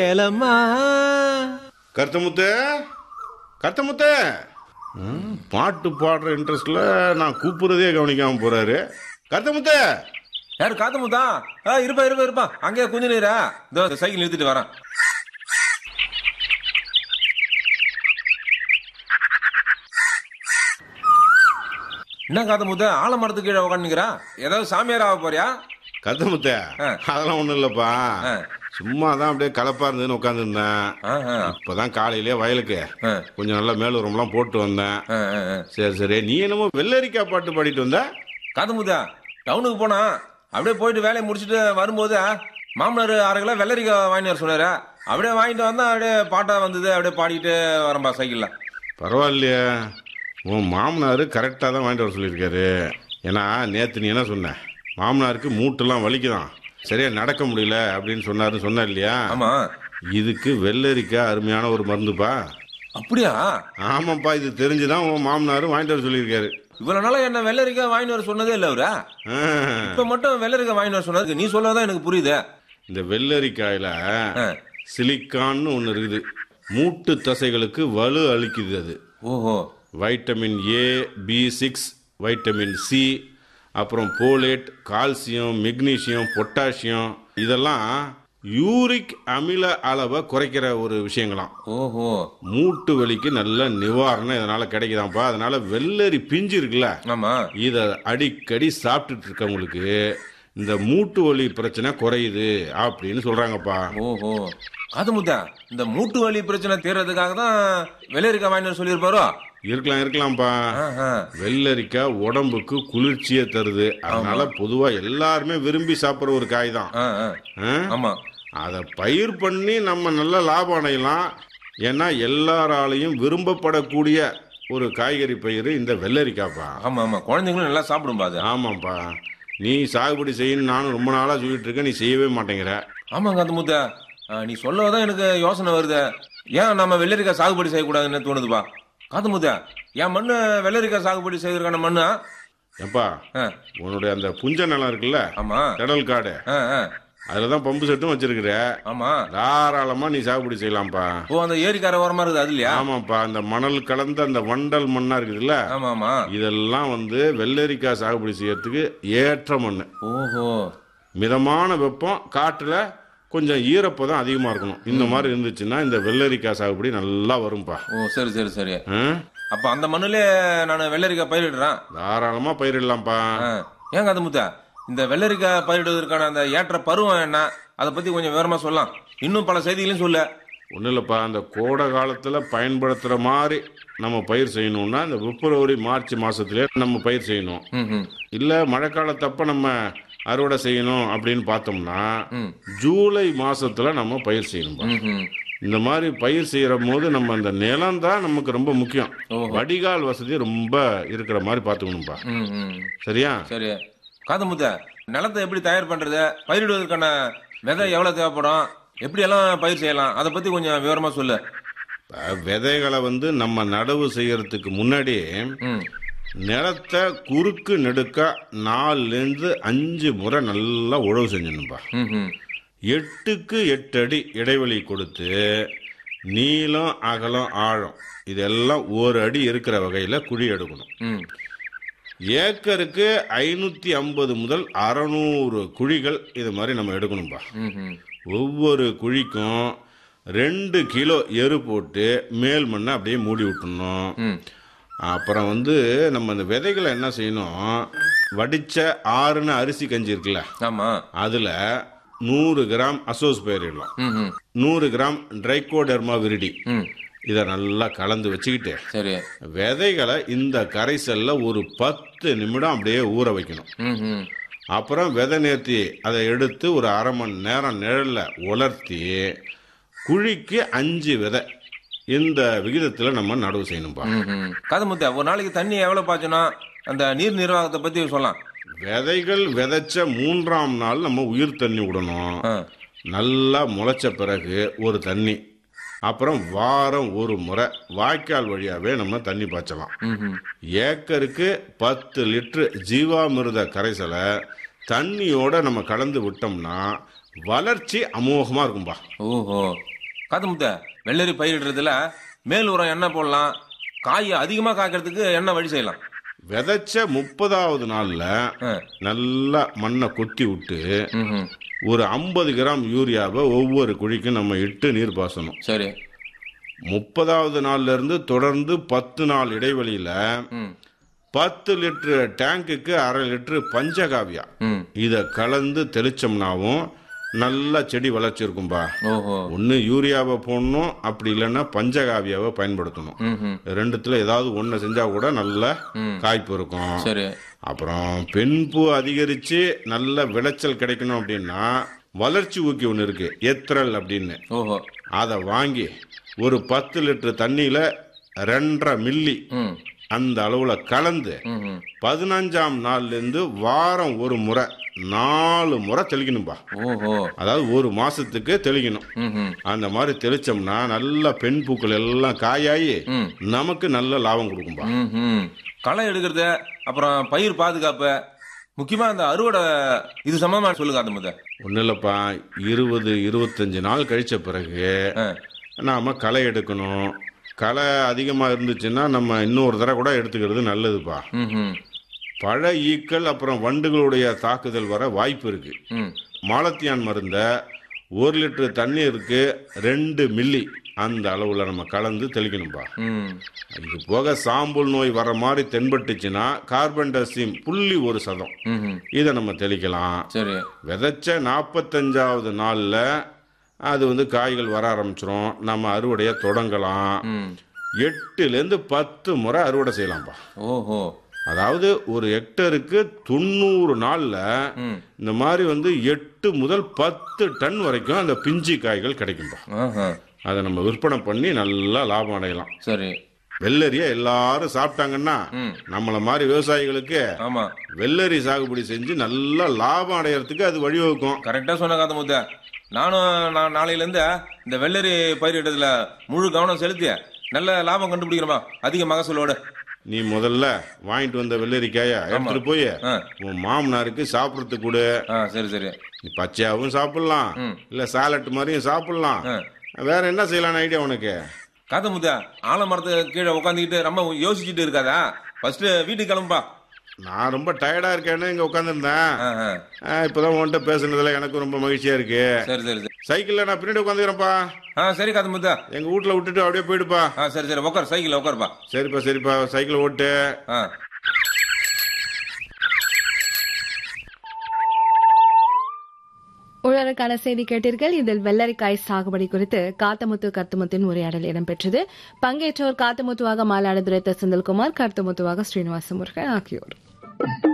ஏலம்மா கருத்தமுத்து கருத்தமுத்து ம், பாட்டு பாடுற இன்ட்ரெஸ்ட்ல நான் கூப்பிடுறதே கவனிக்காம போறாரு கருத்தமுத்து யாரு காத்தமுத்தா ஆ இருப்பா இருப்பா இருப்பா அங்கே கொஞ்ச நேரா இதோ இந்த சைக்கிள் நிறுத்திட்டு வரேன் என்ன காத்தமுத்த ஆலமரத்துக்கு கீழே உட்காந்துக்கிறா ஏதாவது சாமியார் ஆக போறியா கருத்தமுத்து ஆ. அதெல்லாம் ஒண்ணும் இல்லப்பா ஆ. சும்மா தான் அப்படியே கலப்பா இருந்ததுன்னு உட்காந்துருந்தேன் ஆ, ஆ, இப்பதான் காலையிலே வயலுக்கு ஆ, கொஞ்சம் நல்லா மேலுரம்லாம் போட்டு வந்தேன் ஆ, ஆ, ஆ. சரி சரி நீ என்னமோ வெள்ளரிக்கா பாட்டு பாடிட்டு வந்த காத்தமுத்தா டவுனுக்கு போனா அப்படியே போயிட்டு வேலையை முடிச்சுட்டு வரும்போது மாமனார் அரை கிலோ வெள்ளரிக்காய் வாங்கிட்டு வர சொன்னாரு அப்படியே வாங்கிட்டு வந்தா அப்படியே பாட்டா வந்தது அப்படியே பாடிக்கிட்டு வரம்பா சைக்கிள்ல பரவாயில்லையே உன் மாமனார் கரெக்டாக தான் வாங்கிட்டு வர சொல்லியிருக்காரு ஏன்னா நேற்று நீ என்ன சொன்ன மாமனாருக்கு மூட்டெல்லாம் வலிக்குதான் சரியா நடக்க முடியல அப்படின்னு சொன்னாருன்னு சொன்ன இல்லையா ஆமா இதுக்கு வெள்ளரிக்காய் அருமையான ஒரு மருந்துப்பா அப்படியா ஆமாப்பா இது தெரிஞ்சுதான் உன் மாமனார் வாங்கிட்டு வர சொல்லியிருக்காரு இவ்வளவு நாளா என்ன வெள்ளரிக்காய் வாங்கிட்டு வர சொன்னதே இல்ல அவரா ஆ, இப்ப மட்டும் வெள்ளரிக்காய் வாங்கிட்டு வர சொன்னதுக்கு நீ சொல்லதான் எனக்கு புரியுது இந்த வெள்ளரிக்காயில ஆ. சிலிக்கான்னு ஒன்று இருக்குது மூட்டு தசைகளுக்கு வலு அளிக்குது அது ஓஹோ vitamin A B six vitamin C அப்புறம் போலேட் கால்சியம் மெக்னீசியம் பொட்டாசியம் இதெல்லாம் யூரிக் அமில அளவை குறைக்கிற ஒரு விஷயங்களாம் ஓஹோ மூட்டு வலிக்கு நல்ல நிவாரணம் இதனால கிடைக்குதாம்ப்பா அதனால வெள்ளரி பிஞ்சு இருக்குல்ல ஆமா இதை அடிக்கடி சாப்பிட்டுட்டு இருக்கவங்களுக்கு இந்த மூட்டு வலி பிரச்சனை குறையுது அப்படின்னு சொல்றாங்கப்பா ஓஹோ அது முத்தா இந்த மூட்டு வலி பிரச்சனை தீர்றதுக்காக தான் வெள்ளரிக்காய் வாங்கிட்டு வர சொல்லியிருப்பாரோ இருக்கலாம் இருக்கலாம்ப்பா ஆஹா. வெள்ளரிக்காய் உடம்புக்கு குளிர்ச்சியை தருது அதனால பொதுவா எல்லாருமே விரும்பி சாப்பிட்ற ஒரு காய் தான் ஆ, ஆ. ஆமா அதை பயிர் பண்ணி நம்ம நல்ல லாபம் அடையலாம் ஏன்னா எல்லாராலையும் விரும்பப்படக்கூடிய ஒரு காய்கறி பயிர் இந்த வெள்ளரிக்காய்ப்பா ஆமா ஆமா குழந்தைங்களும் நல்லா சாப்பிடும்பா அது ஆமாப்பா நீ சாகுபடி செய்யணும் நானும் ரொம்ப நாளா சொல்லிட்டு இருக்கேன் நீ செய்யவே மாட்டேங்கிற ஆமாங்க அந்த முத்தா ஆ, நீ சொல்லதான் எனக்கு யோசனை வருது ஏன் நம்ம வெள்ளரிக்காய் சாகுபடி செய்யக்கூடாதுன்னு தோணுதுப்பா காது முத்தா என் மண்ணு வெள்ளரிக்காய் சாகுபடி செய்யறதுக்கான மண்ணா ஏப்பா ஆ, உன்னுடைய அந்த புஞ்ச நிலம் இருக்குல்ல ஆமா கடல் காடு ஆ, ஆ, அதுல தான் பம்பு செட்டும் வச்சிருக்கிற ஆமா தாராளமா நீ சாகுபடி செய்யலாம்ப்பா ஓ அந்த ஏரிக்கார ஓரமா இருக்குது அது இல்லையா ஆமாப்பா அந்த மணல் கலந்த அந்த வண்டல் மண்ணா இருக்குதுல்ல ஆமா ஆமா இதெல்லாம் வந்து வெள்ளரிக்காய் சாகுபடி செய்யறதுக்கு ஏற்ற மண் ஓஹோ மிதமான வெப்பம் காட்டுல கொஞ்சம் ஈரப்பதம் அதிகமா இருக்கணும் இந்த மாதிரி இருந்துச்சுன்னா இந்த வெள்ளரிக்காய் சாகுபடி நல்லா வரும்பா ஓ சரி சரி சரி ஆ? அப்ப அந்த மண்ணுலே நான் வெள்ளரிக்காய் பயிரிடுறேன் தாராளமா பயிரிடலாம்ப்பா ஆ, ஏன் காது முத்தா இந்த வெள்ளரிக்காய் பயிரிடுவதற்கான அந்த ஏற்ற பருவம் என்ன அதை பத்தி கொஞ்சம் விவரமா சொல்லலாம் இன்னும் பல செய்திகளையும் சொல்ல ஒன்றும் இல்லைப்பா அந்த கோடை காலத்தில் பயன்படுத்துகிற மாதிரி நம்ம பயிர் செய்யணும்னா இந்த பிப்ரவரி மார்ச் மாசத்திலே நம்ம பயிர் செய்யணும் ம் ம் இல்லை மழைக்காலத்தப்ப நம்ம அறுவடை செய்யணும் அப்படின்னு பார்த்தோம்னா ம். ஜூலை மாசத்துல நம்ம பயிர் செய்யணும்பா ம், ம் இந்த மாதிரி பயிர் செய்யற போது நம்ம அந்த நிலம் தான் நமக்கு ரொம்ப முக்கியம் ஓஹோ. வடிகால் வசதி ரொம்ப இருக்கிற மாதிரி பார்த்துக்கணும்பா ம் ம் சரியா சரி காது முத்த நிலத்தை எப்படி தயார் பண்றது பயிரிடுவதற்கான விதை எவ்வளவு தேவைப்படும் எப்படி எல்லாம் பயிர் செய்யலாம் அதை பத்தி கொஞ்சம் விவரமா சொல்லு இப்ப விதைகளை வந்து நம்ம நடவு செய்யறதுக்கு முன்னாடி ம் நிலத்தை குறுக்கு நெடுக்க நாலுலேருந்து அஞ்சு முறை நல்லா உழவு செஞ்சணும்பா ம் ம் எட்டுக்கு எட்டு அடி இடைவெளி கொடுத்து நீளம் அகலம் ஆழம் இதெல்லாம் ஒரு அடி இருக்கிற வகையில் குழி எடுக்கணும் ம் ஏக்கருக்கு ஐநூற்றி ஐம்பது முதல் அறநூறு குழிகள் இது மாதிரி நம்ம எடுக்கணும்பா ம் ம் ஒவ்வொரு குழிக்கும் ரெண்டு கிலோ எரு போட்டு மேல் மண்ணை அப்படியே மூடி விட்டுணும் ம் அப்புறம் வந்து நம்ம இந்த விதைகளை என்ன செய்யணும் வடிச்ச ஆறுன அரிசி கஞ்சி இருக்குல்ல ஆமா அதில் நூறு கிராம் அசோஸ் பயிரிடலாம் ம் ம் நூறு கிராம் ட்ரைகோடெர்மா விரிடி ம் இதை நல்லா கலந்து வச்சுக்கிட்டு சரி விதைகளை இந்த கரைசல்ல ஒரு பத்து நிமிடம் அப்படியே ஊற வைக்கணும் ம் ம் அப்புறம் விதை நேர்த்தி அதை எடுத்து ஒரு அரை மணி நேரம் நிழல்ல உலர்த்தி குழிக்கு அஞ்சு விதை இந்த விகிதத்தில் நம்ம நடவு செய்யணும்பா ம் ம் காது முத்த ஒரு நாளைக்கு தண்ணி எவ்வளவு பாய்ச்சணும் அந்த நீர் நிர்வாகத்தை பத்தி சொல்லலாம் விதைகள் விதைச்ச மூன்றாம் நாள் நம்ம உயிர் தண்ணி விடணும் ஆ நல்லா முளைச்ச பிறகு ஒரு தண்ணி அப்புறம் வாரம் ஒரு முறை வாய்க்கால் வழியாவே நம்ம தண்ணி பாய்ச்சலாம் ம் ம் ஏக்கருக்கு பத்து லிட்டர் ஜீவாமிர்த கரைசலை தண்ணியோட நம்ம கலந்து விட்டோம்னா வளர்ச்சி அமோகமா இருக்கும்பா ஓஹோ காத்து முத்த வெள்ளரி பயிரிடுறதுல மேல் உரம் என்ன போடலாம் காய் அதிகமா காய்க்கிறதுக்கு என்ன வழி செய்யலாம் விதைச்ச முப்பதாவது நாள்ல ஆ. நல்லா மண்ணை கொத்தி விட்டு ம்ஹும். ஒரு ஐம்பது கிராம் யூரியாவை ஒவ்வொரு குழிக்கும் நம்ம இட்டு நீர் பாசணும் சரி முப்பதாவது நாள்ல இருந்து தொடர்ந்து பத்து நாள் இடைவெளியில ம் பத்து லிட்டர் டேங்குக்கு அரை லிட்டர் பஞ்சகாவியா ம் இதை கலந்து தெளிச்சோம்னாவும் நல்லா செடி வளர்ச்சி இருக்கும்பா ஓஹோ ஒன்று யூரியாவை போடணும் அப்படி இல்லைன்னா பஞ்சகாவியாவை பயன்படுத்தணும் ம்ஹும். ரெண்டுத்துல ஏதாவது ஒன்று செஞ்சா கூட நல்ல ம். காய்ப்பு இருக்கும் சரி அப்புறம் பெண் பூ அதிகரிச்சு நல்ல விளைச்சல் கிடைக்கணும் அப்படின்னா வளர்ச்சி ஊக்கி ஒன்று இருக்கு எத்திரல் அப்படின்னு ஓஹோ அதை வாங்கி ஒரு பத்து லிட்டர் தண்ணியில ரெண்டரை மில்லி ம் அந்த அளவுல கலந்து ம்ஹும். பதினஞ்சாம் நாள்ல இருந்து வாரம் ஒரு முறை நாலு முறை தெளிக்கணும்பா ஓஹோ அதாவது ஒரு மாசத்துக்கு தெளிக்கணும் ம்ஹும். அந்த மாதிரி தெளிச்சோம்னா நல்ல பெண் பூக்கள் எல்லாம் காயாயி ம் நமக்கு நல்ல லாபம் கொடுக்கும்பா ம்ஹும். களை எடுக்கிறது அப்புறம் பயிர் பாதுகாப்பு முக்கியமா இந்த அறுவடை இது சம்பந்தமா சொல்லுங்க அந்த முத ஒன்றும் இல்லைப்பா இருபது இருபத்தஞ்சு நாள் கழிச்ச பிறகு ஆ. நாம களை எடுக்கணும் களை அதிகமாக இருந்துச்சுன்னா நம்ம இன்னொரு தடவை கூட எடுத்துக்கிறது நல்லதுப்பா ம்ஹும். பழ ஈக்கள் அப்புறம் வண்டுகளுடைய தாக்குதல் வர வாய்ப்பு இருக்கு ம் மாலத்தியான் மருந்த ஒரு லிட்டர் தண்ணீருக்கு ரெண்டு மில்லி அந்த அளவில் நம்ம கலந்து தெளிக்கணும்பா ம் இது போக சாம்பல் நோய் வர மாதிரி தென்பட்டுச்சுன்னா கார்பன் டசிம் புள்ளி ஒரு சதம் ம்ஹும். இதை நம்ம தெளிக்கலாம் சரி விதைச்ச நாற்பத்தஞ்சாவது நாளில் அது வந்து காய்கள் வர ஆரம்பிச்சிரும் நம்ம அறுவடையை தொடங்கலாம் ம் எட்டுலேருந்து பத்து முறை அறுவடை செய்யலாம்ப்பா ஓஹோ அதாவது ஒரு ஹெக்டருக்கு தொண்ணூறு நாளில் ம் இந்த மாதிரி வந்து எட்டு முதல் பத்து டன் வரைக்கும் அந்த பிஞ்சி காய்கள் கிடைக்கும்பா ஆஹா. அதை நம்ம விற்பனை பண்ணி நல்லா லாபம் அடையலாம் சரி வெள்ளரியை எல்லாரும் சாப்பிட்டாங்கன்னா ம் நம்மள மாதிரி விவசாயிகளுக்கு ஆமா வெள்ளரி சாகுபடி செஞ்சு நல்லா லாபம் அடையறதுக்கு அது வழிவகுக்கும் கரெக்டா சொன்ன காத்த முத்த நானும் நான் நாளையில இருந்து இந்த வெள்ளரி பயிரிடுறதுல முழு கவனம் செலுத்தி நல்ல லாபம் கண்டுபிடிக்கிறோமா அதிக மகசூலோட நீ முதல்ல வாங்கிட்டு வந்த வெள்ளரிக்காய எடுத்துட்டு போய் ஆ உன் மாமனாருக்கு சாப்பிட்றதுக்கு கொடு ஆ சரி சரி நீ பச்சையாவும் சாப்பிடலாம் ம். இல்ல சாலட் மாதிரியும் சாப்பிடலாம் ஆ. வேற என்ன செய்யலாம்னு ஐடியா உனக்கு காத்த முத்த ஆலமரத்து கீழே உட்காந்துக்கிட்டு ரொம்ப யோசிச்சுட்டு இருக்காதா ஃபர்ஸ்ட் வீட்டுக்கு கிளம்புப்பா நான் ரொம்ப டயர்டா இருக்கேன்னு இங்க உட்காந்துருந்தேன் ஆ, ஆ. இப்பதான் உன்கிட்ட பேசுனதுல எனக்கு ரொம்ப மகிழ்ச்சியா இருக்கு சரி சரி சரி சைக்கிள்ல நான் பின்னாடி உட்காந்துக்கிறேன்ப்பா ஆ சரி காத்த முத்த எங்க வீட்டுல விட்டுட்டு அப்படியே போயிடுப்பா ஆ சரி சரி உட்கார் சைக்கிள் உட்காருப்பா சரிப்பா சரிப்பா சைக்கிள் ஓட்டு ஆ உழவருக்கான செய்தி கேட்டீர்கள் இதில் வெள்ளரிக்காய் சாகுபடி குறித்து காத்தமுத்து கருத்துமுத்தின் உரையாடல் இடம்பெற்றது பங்கேற்றோர் காத்தமுத்துவாக மாலாடுதுறை செந்தில்குமார் கருத்துமுத்துவாக ஸ்ரீனிவாச முருகன் ஆகியோர்